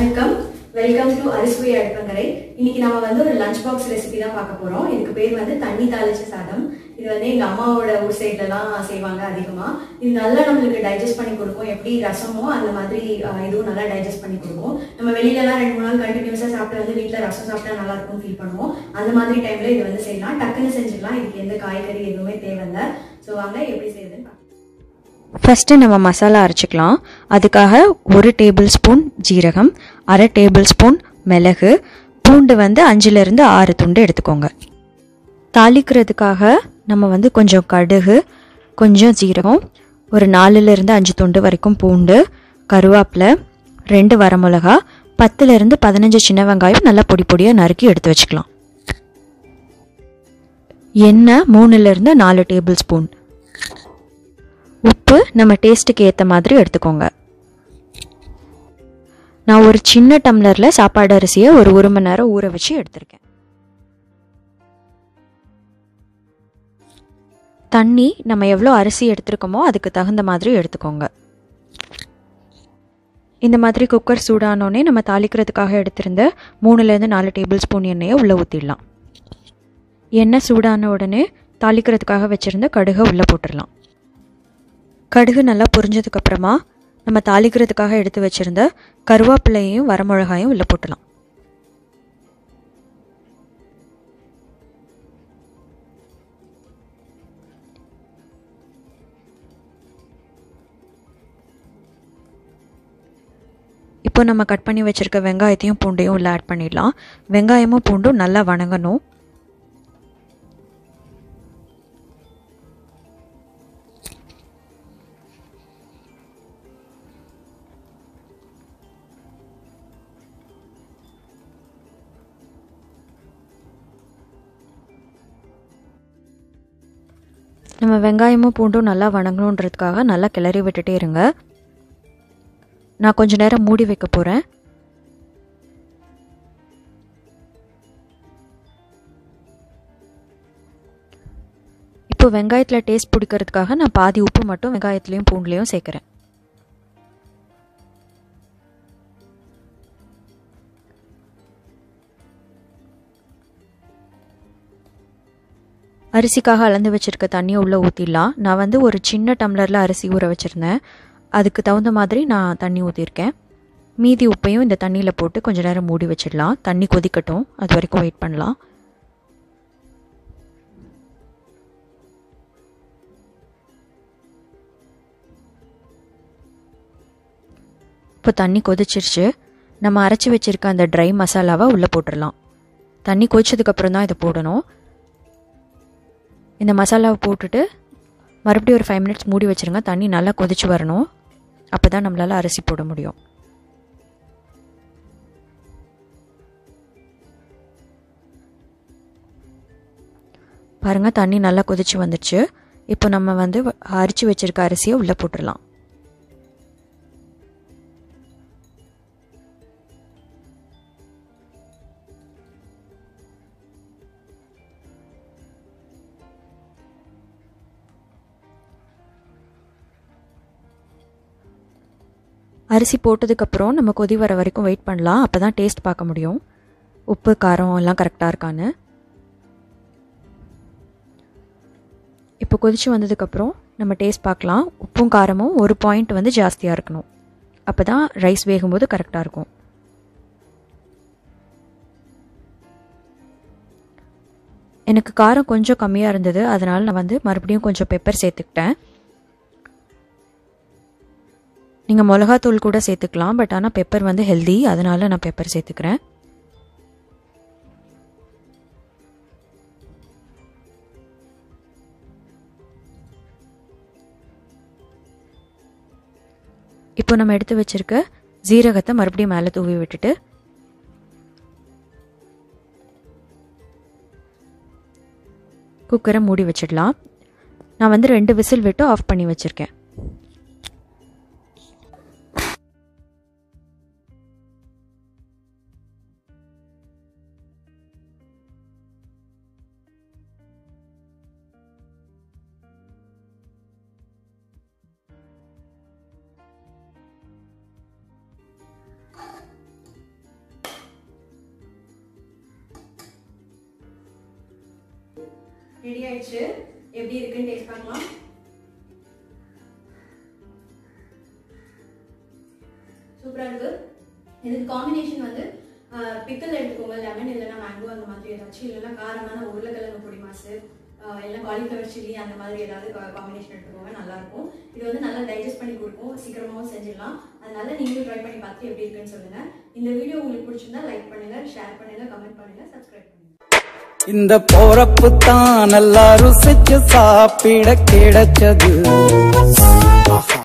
வணக்கம் welcome to அரிசுவை அடுப்பங்கரை இன்னைக்கு நம்ம வந்து ஒரு லஞ்ச் பாக்ஸ் ரெசிபி தான் பார்க்க போறோம் இதுக்கு பேர் வந்து தண்ணி தாளிச்ச சாதம் இது வந்து எங்க அம்மாவோட ஊர் சைட்லலாம் செய்வாங்க அதிகமா இது நல்லா நம்மளுக்கு டைஜஸ்ட் பண்ணி கொடுக்கும் எப்படி ரசமோ அந்த மாதிரி அஹ், இதுவும் நல்லா டைஜஸ்ட் பண்ணி கொடுக்கும் நம்ம வெளியிலலாம் ரெண்டு மூணு நாள் கண்டினியூஸா சாப்பிட்டு வந்து வீட்ல ரசம் சாப்பிட்டா நல்லா இருக்கும் ஃபீல் பண்ணுவோம் அந்த மாதிரி டைம்ல இது வந்து செய்யலாம் டக்குன்னு செஞ்சுக்கலாம் இதுக்கு எந்த காய்கறி எதுவுமே தேவையில்லை ஸோ வாங்க எப்படி செய்யுதுன்னு பார்க்கலாம் ஃபஸ்ட்டு நம்ம மசாலா அரைச்சிக்கலாம் அதுக்காக ஒரு டேபிள் ஸ்பூன் ஜீரகம் அரை டேபிள் ஸ்பூன் மிளகு பூண்டு வந்து அஞ்சுலேருந்து ஆறு துண்டு எடுத்துக்கோங்க தாளிக்கிறதுக்காக நம்ம வந்து கொஞ்சம் கடுகு கொஞ்சம் ஜீரகம் ஒரு நாலுலேருந்து அஞ்சு துண்டு வரைக்கும் பூண்டு கருவேப்பிலை ரெண்டு வரமிளகா பத்துலேருந்து பதினஞ்சு சின்ன வெங்காயம் நல்லா பொடி பொடியாக நறுக்கி எடுத்து வச்சுக்கலாம் எண்ணெய் மூணுலேருந்து நாலு டேபிள் ஸ்பூன் உப்பு நம்ம டேஸ்ட்டுக்கு ஏற்ற மாதிரி எடுத்துக்கோங்க நான் ஒரு சின்ன டம்ளரில் சாப்பாடு அரிசியை ஒரு ஒரு மணி நேரம் ஊற வச்சு எடுத்திருக்கேன் தண்ணி நம்ம எவ்வளோ அரிசி எடுத்திருக்கோமோ அதுக்கு தகுந்த மாதிரி எடுத்துக்கோங்க இந்த மாதிரி குக்கர் சூடானோடனே நம்ம தாளிக்கிறதுக்காக எடுத்திருந்த மூணுலேருந்து நாலு டேபிள் ஸ்பூன் எண்ணெயை உள்ளே ஊற்றிடலாம் எண்ணெய் சூடான உடனே தாளிக்கிறதுக்காக வச்சுருந்த கடுகை உள்ளே போட்டுடலாம் கடுகு நல்லா பொரிஞ்சதுக்கு அப்புறமா நம்ம தாளிக்கிறதுக்காக எடுத்து வச்சிருந்த கருவேப்பிலையும் வரமிளகாயும் உள்ள போட்டலாம் இப்போ நம்ம கட் பண்ணி வச்சிருக்க வெங்காயத்தையும் பூண்டையும் உள்ள ஆட் பண்ணிடலாம் வெங்காயமும் பூண்டும் நல்லா வணங்கணும் நம்ம வெங்காயமும் பூண்டும் நல்லா வணங்கணுன்றதுக்காக நல்லா கிளறி விட்டுட்டே இருங்க நான் கொஞ்ச நேரம் மூடி வைக்க போகிறேன் இப்போ வெங்காயத்தில் டேஸ்ட் பிடிக்கிறதுக்காக நான் பாதி உப்பு மட்டும் வெங்காயத்துலேயும் பூண்டுலேயும் சேர்க்குறேன் அரிசிக்காக அளந்து வச்சுருக்க தண்ணியை உள்ளே ஊற்றிடலாம் நான் வந்து ஒரு சின்ன டம்ளரில் அரிசி ஊற வச்சுருந்தேன் அதுக்கு தகுந்த மாதிரி நான் தண்ணி ஊற்றிருக்கேன் மீதி உப்பையும் இந்த தண்ணியில் போட்டு கொஞ்ச நேரம் மூடி வச்சிடலாம் தண்ணி கொதிக்கட்டும் அது வரைக்கும் வெயிட் பண்ணலாம் இப்போ தண்ணி கொதிச்சிருச்சு நம்ம அரைச்சி வச்சுருக்க அந்த ட்ரை மசாலாவை உள்ளே போட்டுடலாம் தண்ணி கொதிச்சதுக்கப்புறம் தான் இதை போடணும் இந்த மசாலாவை போட்டுட்டு மறுபடியும் ஒரு ஃபைவ் மினிட்ஸ் மூடி வச்சுருங்க தண்ணி நல்லா கொதிச்சு வரணும் அப்போ தான் நம்மளால் அரிசி போட முடியும் பாருங்கள் தண்ணி நல்லா கொதிச்சு வந்துடுச்சு இப்போ நம்ம வந்து அரிச்சு வச்சிருக்க அரிசியை உள்ளே போட்டுடலாம் அரிசி போட்டதுக்கப்புறம் நம்ம கொதி வர வரைக்கும் வெயிட் பண்ணலாம் அப்போ தான் டேஸ்ட் பார்க்க முடியும் உப்பு காரம் எல்லாம் கரெக்டாக இருக்கான்னு இப்போ கொதிச்சு வந்ததுக்கப்புறம் நம்ம டேஸ்ட் பார்க்கலாம் உப்பும் காரமும் ஒரு பாயிண்ட் வந்து ஜாஸ்தியாக இருக்கணும் அப்போ தான் ரைஸ் வேகும்போது கரெக்டாக இருக்கும் எனக்கு காரம் கொஞ்சம் கம்மியாக இருந்தது அதனால் நான் வந்து மறுபடியும் கொஞ்சம் பெப்பர் சேர்த்துக்கிட்டேன் நீங்கள் மிளகாத்தூள் கூட சேர்த்துக்கலாம் பட் ஆனால் பெப்பர் வந்து ஹெல்தி அதனால நான் பெப்பர் சேர்த்துக்கிறேன் இப்போ நம்ம எடுத்து வச்சிருக்க ஜீரகத்தை மறுபடியும் மேலே தூவி விட்டுட்டு குக்கரை மூடி வச்சிடலாம் நான் வந்து ரெண்டு விசில் விட்டு ஆஃப் பண்ணி வச்சுருக்கேன் ரெடி ஆயிடுச்சு எப்படி இருக்குன்னு டேஸ்ட் பார்க்கலாம் சூப்பரா இருக்கு இதுக்கு காம்பினேஷன் வந்து பிக்கல் எடுத்துக்கோங்க லெமன் இல்லைன்னா மேங்கோ அந்த மாதிரி ஏதாச்சும் இல்லைன்னா காரமான உருளைக்கிழங்கு பொடி மாசு ஆஹ் இல்லைன்னா காலிஃப்ளவர் சில்லி அந்த மாதிரி ஏதாவது காம்பினேஷன் எடுத்துக்கோங்க நல்லா இருக்கும் இது வந்து நல்லா டைஜஸ்ட் பண்ணி கொடுக்கும் சீக்கிரமாவும் செஞ்சிடலாம் அதனால நீங்களும் ட்ரை பண்ணி பார்த்து எப்படி இருக்குன்னு சொல்லுங்க இந்த வீடியோ உங்களுக்கு பிடிச்சிருந்தா லைக் பண்ணுங்க ஷேர் பண்ணுங்க கமெண்ட் பண்ணுங்க சப்ஸ்கிரைப் பண்ணுங்க இந்த போறப்பு தான் நல்லா ருசிச்சு சாப்பிட கிடைச்சது